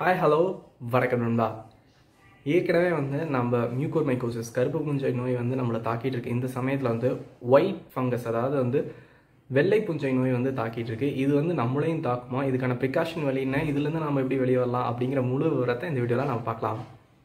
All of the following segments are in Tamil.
ஹாய் ஹலோ வணக்கம் நண்பா ஏற்கனவே வந்து நம்ம மியூகோர் மைக்கோசிஸ் கருப்பு பூஞ்சை நோய் வந்து நம்மளை தாக்கிட்டு இருக்கு இந்த சமயத்தில் வந்து ஒயிட் ஃபங்கஸ் அதாவது வந்து வெள்ளை பூஞ்சை நோய் வந்து தாக்கிட்டு இருக்கு இது வந்து நம்மளையும் தாக்குமா இதுக்கான ப்ரிகாஷன் வழி என்ன இதுலேருந்து நம்ம எப்படி வெளியே வரலாம் அப்படிங்கிற முழு விவரத்தை இந்த வீடியோவில் நம்ம பார்க்கலாம்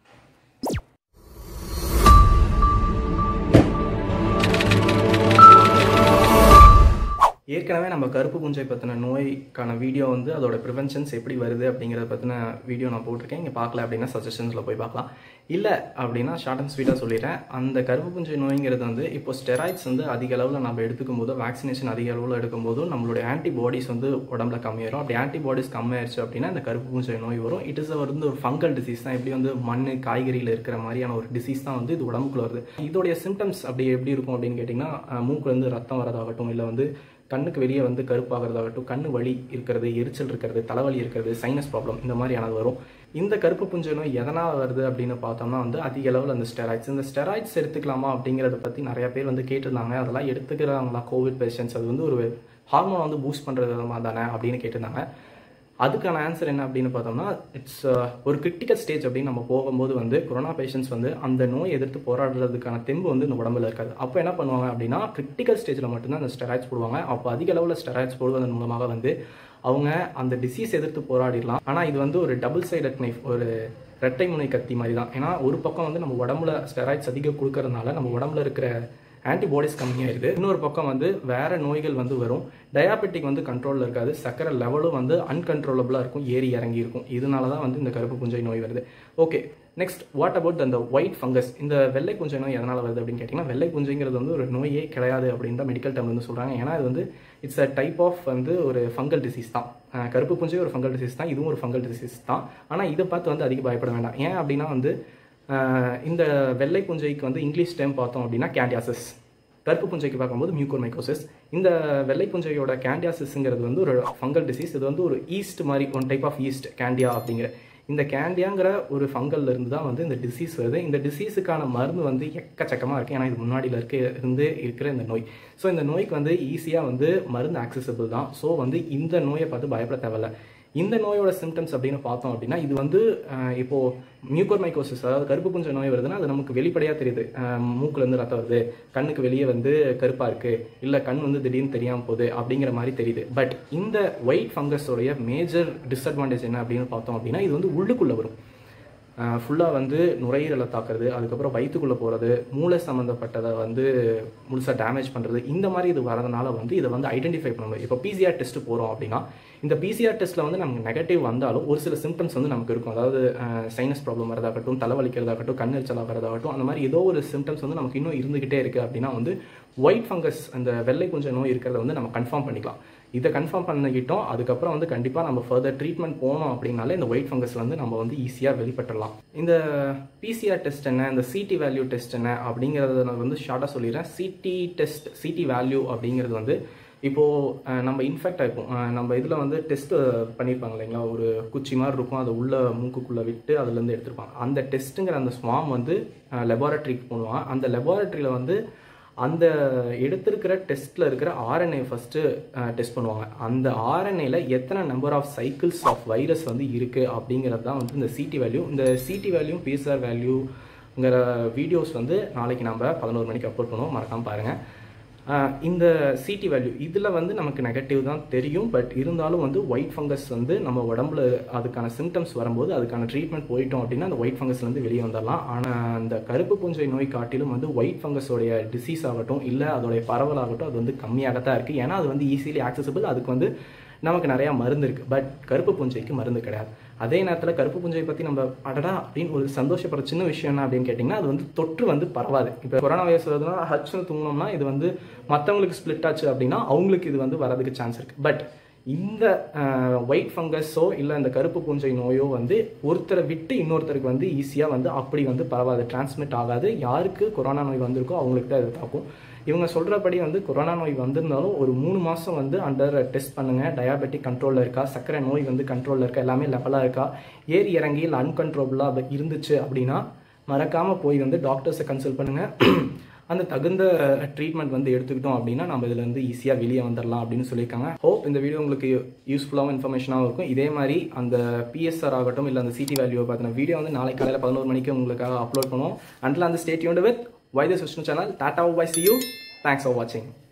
ஏற்கனவே நம்ம கருப்பு பூஞ்சை பற்றின நோய்க்கான வீடியோ வந்து அதோட ப்ரிவென்ஷன்ஸ் எப்படி வருது அப்படிங்கிறத பற்றின வீடியோ நான் போட்டிருக்கேன் இங்கே பார்க்கல அப்படின்னா சஜஷன்ஸில் போய் பார்க்கலாம் இல்லை அப்படின்னா ஷார்ட் அண்ட் ஸ்வீட்டாக சொல்லிடுறேன் அந்த கருப்பு பூஞ்சை நோய்ங்கிறது வந்து இப்போ ஸ்டெராய்ட்ஸ் வந்து அதிக அளவில் நம்ம எடுத்துக்கும் போது வேக்சினேஷன் அதிக அளவில் எடுக்கும்போது நம்மளுடைய ஆன்டிபாடிஸ் வந்து உடம்புல கம்மியாயிரும் அப்படி ஆன்டிபாடிஸ் கம்மியாயிருச்சு அப்படின்னா இந்த கருப்பு பூஞ்சை நோய் வரும் இட் இஸ் வந்து ஒரு ஃபங்கல் டிசீஸ் தான் எப்படி வந்து மண் காய்கறியில் இருக்கிற மாதிரியான ஒரு டிசீஸ் தான் வந்து இது உடம்புக்குள்ள வருது இதோடைய சிம்டம்ஸ் அப்படி எப்படி இருக்கும் அப்படின்னு கேட்டிங்கன்னா மூக்குலேருந்து ரத்தம் வரதாகட்டும் இல்லை வந்து கண்ணுக்கு வெளியே வந்து கருப்பாகிறதாகட்டும் கண்ணு வலி இருக்கிறது எரிச்சல் இருக்கிறது தலைவலி இருக்கிறது சைனஸ் ப்ராப்ளம் இந்த மாதிரியானது வரும் இந்த கருப்பு புஞ்சை நோய் எதனால் வருது அப்படின்னு பார்த்தோம்னா வந்து அதிக அளவில் அந்த ஸ்டெராய்ட்ஸ் இந்த ஸ்டெராய்ட்ஸ் எடுத்துக்கலாமா அப்படிங்கிறத பற்றி நிறைய பேர் வந்து கேட்டிருந்தாங்க அதெல்லாம் எடுத்துக்கிறாங்களா கோவிட் பேஷண்ட்ஸ் அது வந்து ஒரு ஹார்மோன் வந்து பூஸ்ட் பண்ணுறது விதமாக தானே அப்படின்னு கேட்டிருந்தாங்க அதுக்கான ஆன்சர் என்ன அப்படின்னு பார்த்தோம்னா இட்ஸ் ஒரு கிரிட்டிக்கல் ஸ்டேஜ் அப்படின்னு நம்ம போகும்போது வந்து கொரோனா பேஷண்ட்ஸ் வந்து அந்த நோய் எதிர்த்து போராடுறதுக்கான தெம்பு வந்து இந்த உடம்புல இருக்காது அப்போ என்ன பண்ணுவாங்க அப்படின்னா கிரிட்டிக்கல் ஸ்டேஜில் மட்டும்தான் அந்த ஸ்டெராய்ட்ஸ் போடுவாங்க அப்போ அதிக அளவில் ஸ்டெராய்ட்ஸ் போடுவதன் மூலமாக வந்து அவங்க அந்த டிசீஸ் எதிர்த்து போராடிடலாம் ஆனால் இது வந்து ஒரு டபுள் சைடட் நைஃப் ஒரு ரெட்டை முனை கத்தி மாதிரி தான் ஏன்னா ஒரு பக்கம் வந்து நம்ம உடம்புல ஸ்டெராய்ட்ஸ் அதிகம் கொடுக்கறதுனால நம்ம உடம்புல இருக்கிற ஆன்டிபாடிஸ் கம்மியாயிருது இன்னொரு பக்கம் வந்து வேற நோய்கள் வந்து வரும் டயாபெட்டிக் வந்து கண்ட்ரோலில் இருக்காது சக்கரை லெவலும் வந்து அன்கண்ட்ரோலபிளாக இருக்கும் ஏறி இறங்கி இருக்கும் இதனால தான் வந்து இந்த கருப்பு புஞ்சை நோய் வருது ஓகே நெக்ஸ்ட் வாட் அபவுட் அந்த ஒயிட் ஃபங்கஸ் இந்த வெள்ளை புஞ்சை நோய் எதனால் வருது அப்படின்னு கேட்டிங்கன்னா வெள்ளை புஞ்சைங்கிறது வந்து ஒரு நோயே கிடையாது அப்படின்னு தான் மெடிக்கல் டேர்ம் வந்து சொல்கிறாங்க ஏன்னா இது வந்து இட்ஸ் அ டைப் ஆஃப் வந்து ஒரு ஃபங்கல் டிசீஸ் தான் கருப்பு புஞ்சை ஒரு ஃபங்கல் டிசீஸ் தான் இதுவும் ஒரு ஃபங்கல் டிசீஸ் தான் ஆனால் இதை பார்த்து வந்து அதிக பயப்பட வேண்டாம் ஏன் அப்படின்னா வந்து இந்த வெள்ளை புஞ்சைக்கு வந்து இங்கிலீஷ் டைம் பார்த்தோம் அப்படின்னா கேண்டியாசஸ் கருப்பு புஞ்சைக்கு பார்க்கும்போது மியூக்கோர் மைக்கோசிஸ் இந்த வெள்ளை புஞ்சையோட கேண்டியாசிஸ்ங்கிறது வந்து ஒரு ஃபங்கல் டிசீஸ் இது வந்து ஒரு ஈஸ்ட் மாதிரி one type of yeast candida அப்படிங்கிற இந்த கேண்டியாங்கிற ஒரு ஃபங்கல்ல இருந்து தான் வந்து இந்த டிசீஸ் வருது இந்த டிசீஸுக்கான மருந்து வந்து எக்கச்சக்கமாக இருக்குது ஏன்னா இது முன்னாடியில் இருக்க இருந்து இருக்கிற இந்த நோய் ஸோ இந்த நோய்க்கு வந்து ஈஸியாக வந்து மருந்து ஆக்சசபிள் தான் ஸோ வந்து இந்த நோயை பார்த்து பயப்பட தேவையில்ல இந்த நோயோட சிம்டம்ஸ் அப்படின்னு பார்த்தோம் அப்படின்னா இது வந்து இப்போ மியூக்கோர் மைக்கோசிஸ் அதாவது கருப்பு புஞ்ச நோய் வருதுன்னா அது நமக்கு வெளிப்படையாக தெரியுது மூக்குலேருந்து ரத்தம் வருது கண்ணுக்கு வெளியே வந்து கருப்பாக இருக்குது இல்லை கண் வந்து திடீர்னு தெரியாமல் போகுது அப்படிங்கிற மாதிரி தெரியுது பட் இந்த ஒயிட் ஃபங்கஸோடைய மேஜர் டிஸ்அட்வான்டேஜ் என்ன அப்படின்னு பார்த்தோம் அப்படின்னா இது வந்து உள்ளுக்குள்ளே வரும் ஃபுல்லாக வந்து நுரையீரலை தாக்குறது அதுக்கப்புறம் வயிற்றுக்குள்ளே போகிறது மூளை சம்மந்தப்பட்டதை வந்து முழுசாக டேமேஜ் பண்ணுறது இந்த மாதிரி இது வரதுனால வந்து இதை வந்து ஐடென்டிஃபை பண்ண முடியும் இப்போ பிசிஆர் டெஸ்ட் போகிறோம் அப்படின்னா இந்த பிசிஆர் டெஸ்ட்டில் வந்து நமக்கு நெகட்டிவ் வந்தாலும் ஒரு சில சிம்டம்ஸ் வந்து நமக்கு இருக்கும் அதாவது சைனஸ் ப்ராப்ளம் வரதாகட்டும் தலைவலிக்கிறதாகட்டும் கண்ணெரிச்சலாக வரதாகட்டும் அந்த மாதிரி ஏதோ ஒரு சிம்டம்ஸ் வந்து நமக்கு இன்னும் இருந்துகிட்டே இருக்குது அப்படின்னா வந்து ஒயிட் ஃபங்கஸ் அந்த வெள்ளை கொஞ்சம் நோய் இருக்கிறத வந்து நம்ம கன்ஃபார்ம் பண்ணிக்கலாம் இதை கன்ஃபார்ம் பண்ணிக்கிட்டோம் அதுக்கப்புறம் வந்து கண்டிப்பாக நம்ம ஃபர்தர் ட்ரீட்மெண்ட் போனோம் அப்படின்னாலே இந்த ஒயிட் ஃபங்கஸ் வந்து நம்ம வந்து ஈஸியாக வெளிப்பட்டுடலாம் இந்த பிசிஆர் டெஸ்ட் என்ன இந்த சிடி வேல்யூ டெஸ்ட் என்ன அப்படிங்கிறத நான் வந்து ஷார்ட்டாக சொல்லிடுறேன் சிடி டெஸ்ட் சிடி வேல்யூ அப்படிங்கிறது வந்து இப்போது நம்ம இன்ஃபெக்ட் ஆகிப்போம் நம்ம இதில் வந்து டெஸ்ட் பண்ணியிருப்பாங்க இல்லைங்களா ஒரு குச்சி மாதிரி இருக்கும் அதை உள்ள மூக்குக்குள்ளே விட்டு அதுலேருந்து எடுத்துருப்பாங்க அந்த டெஸ்ட்டுங்கிற அந்த ஸ்வாம் வந்து லெபார்ட்ரிக்கு போடுவாங்க அந்த லெபார்ட்ரியில் வந்து அந்த எடுத்திருக்கிற டெஸ்ட்டில் இருக்கிற ஆர்என்ஏ ஃபஸ்ட்டு டெஸ்ட் பண்ணுவாங்க அந்த ஆர்என்ஏல எத்தனை number of cycles of virus வந்து இருக்குது அப்படிங்கிறது தான் வந்து இந்த சிடி வேல்யூ இந்த சிடி வேல்யூ பிஎஸ்ஆர் வேல்யூங்கிற வீடியோஸ் வந்து நாளைக்கு நம்ம பதினோரு மணிக்கு அப்லோட் பண்ணுவோம் மறக்காமல் பாருங்கள் இந்த சிடி வேல்யூ இதில் வந்து நமக்கு நெகட்டிவ் தான் தெரியும் பட் இருந்தாலும் வந்து ஒயிட் ஃபங்கஸ் வந்து நம்ம உடம்புல அதுக்கான சிம்டம்ஸ் வரும்போது அதுக்கான ட்ரீட்மெண்ட் போயிட்டோம் அப்படின்னா அந்த ஒயிட் ஃபங்கஸ்லேருந்து வெளியே வந்துடலாம் ஆனால் அந்த கருப்பு பூஞ்சை நோய் காட்டிலும் வந்து ஒயிட் ஃபங்கஸோடைய டிசீஸ் ஆகட்டும் இல்லை அதோடைய பரவலாகட்டும் அது வந்து கம்மியாக தான் இருக்குது ஏன்னா அது வந்து ஈஸிலி ஆக்சசபிள் அதுக்கு வந்து நமக்கு நிறையா மருந்து இருக்குது பட் கருப்பு பூஞ்சைக்கு மருந்து கிடையாது அதே நேரத்தில் கருப்பு பூஞ்சை பற்றி நம்ம அடடா அப்படின்னு ஒரு சந்தோஷப்படுற சின்ன விஷயம் என்ன அப்படின்னு கேட்டிங்கன்னா அது வந்து தொற்று வந்து பரவாது இப்போ கொரோனா வைரஸ் வருதுன்னா ஹச்னு தூங்கினோம்னா இது வந்து மற்றவங்களுக்கு ஸ்ப்ளிட் ஆச்சு அப்படின்னா அவங்களுக்கு இது வந்து வரதுக்கு சான்ஸ் இருக்குது பட் இந்த ஒயிட் ஃபங்கஸோ இல்லை இந்த கருப்பு பூஞ்சை நோயோ வந்து ஒருத்தரை விட்டு இன்னொருத்தருக்கு வந்து ஈஸியாக வந்து அப்படி வந்து பரவாது டிரான்ஸ்மிட் ஆகாது யாருக்கு கொரோனா நோய் வந்திருக்கோ அவங்களுக்கு தான் இது தாக்கும் இவங்க சொல்கிறபடி வந்து கொரோனா நோய் வந்திருந்தாலும் ஒரு மூணு மாதம் வந்து அண்டர் டெஸ்ட் பண்ணுங்கள் டயாபெட்டிக் கண்ட்ரோலில் இருக்கா சர்க்கரை நோய் வந்து கண்ட்ரோலில் இருக்கா எல்லாமே லெவலாக இருக்கா ஏறி இறங்கி இல்லை அன்கண்ட்ரோலபிளாக இருந்துச்சு அப்படின்னா மறக்காமல் போய் வந்து டாக்டர்ஸை கன்சல்ட் பண்ணுங்கள் அந்த தகுந்த ட்ரீட்மெண்ட் வந்து எடுத்துக்கிட்டோம் அப்படின்னா நம்ம இதுல இருந்து ஈஸியாக வெளியே வந்துடலாம் அப்படின்னு சொல்லியிருக்காங்க ஹோப் இந்த வீடியோ உங்களுக்கு யூஸ்ஃபுல்லாகவும் இன்ஃபர்மேஷனாகவும் இருக்கும் இதே மாதிரி அந்த பிஎஸ்ஆர் ஆகட்டும் இல்லை அந்த சிடி வேல்யூ பார்த்தின வீடியோ வந்து நாளைக்கு காலையில் பதினோரு மணிக்கு உங்களுக்காக அப்லோட் பண்ணுவோம் அண்டில் அந்த stay tuned with why this Vishnu channel tata bye see you thanks for வாட்சிங்